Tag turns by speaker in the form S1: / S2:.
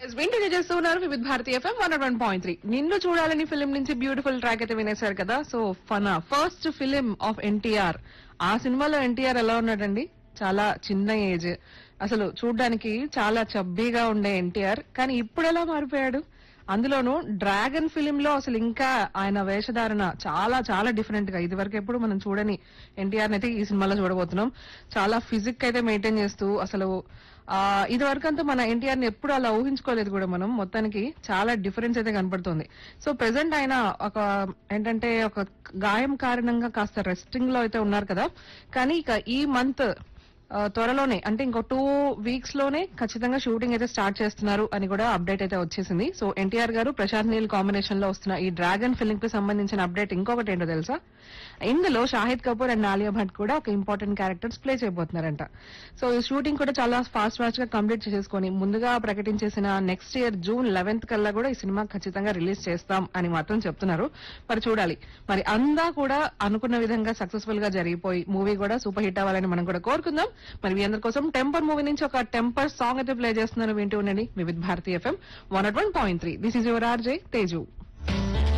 S1: yes వింటూ చేస్తున్నారు Vividh Bharati FM one one point three నిన్ను చూడాలని ఫిలిం నుంచి బ్యూటిఫుల్ ట్రాక్ అయితే వినేశారు కదా so fun first film of NTR ఆ సినిమాలో ఎన్టీఆర్ ఎలా ఉన్నాడండి చాలా చిన్న ఏజ్ అసలు చూడ్డానికి చాలా చబ్బీగా ఉండే ఎన్టీఆర్ కానీ ఇప్పుడు ఎలా మారిపోయాడు అందులోనూ డ్రాగన్ ఫిలిం లో అసలు ఇంకా ఆయన వేషధారణ చాలా చాలా డిఫరెంట్ గా ఇది వరకు ఎప్పుడు మనం చూడని ఎన్టీఆర్ అయితే ఈ సినిమాలో చూడబోతున్నాం చాలా ఫిజిక్ అయితే మెయింటైన్ చేస్తూ అసలు ఆ ఇది వరకు అంతా మన ఎన్టీఆర్ ని ఎప్పుడు అలా ఊహించుకోలేదు కూడా మనం మొత్తానికి చాలా డిఫరెన్స్ అయితే కనపడుతుంది సో ప్రెసెంట్ ఆయన ఒక ఏంటంటే ఒక గాయం కారణంగా కాస్త రెస్టింగ్ లో అయితే ఉన్నారు కదా కానీ ఇక ఈ మంత్ ఆ, త్వరలోనే అంటే ఇంకో టూ వీక్స్ లోనే ఖచ్చితంగా షూటింగ్ అయితే స్టార్ట్ చేస్తున్నారు అని కూడా అప్డేట్ అయితే వచ్చేసింది సో ఎన్టీఆర్ గారు ప్రశాంత్ నీల్ కాంబినేషన్ లో వస్తున్న ఈ డ్రాగన్ ఫిల్మ్ కి సంబంధించిన అప్డేట్ ఇంకొకటి ఏంటో తెలుసా ఇందులో షాహిద్ కపూర్ అండ్ ఆలియా భట్ కూడా ఒక ఇంపార్టెంట్ క్యారెక్టర్స్ ప్లే చేయబోతున్నారంట సో ఈ షూటింగ్ కూడా చాలా ఫాస్ట్ ఫాస్ట్ గా కంప్లీట్ చేసేసుకొని ముందుగా ప్రకటించేసిన నెక్స్ట్ ఇయర్ జూన్ లెవెన్త్ కల్లా కూడా ఈ సినిమా ఖచ్చితంగా రిలీజ్ చేస్తాం అని మాత్రం చెప్తున్నారు మరి చూడాలి మరి అందా కూడా అనుకున్న విధంగా సక్సెస్ఫుల్ గా జరిగిపోయి మూవీ కూడా సూపర్ హిట్ అవ్వాలని మనం కూడా కోరుకుందాం మరి మీ అందరి కోసం టెంపర్ మూవీ నుంచి ఒక టెంపర్ సాంగ్ అయితే ప్లే చేస్తున్నారు వింటూ ఉండండి Vividh Bharati FM one at one point three this is your RJ Teju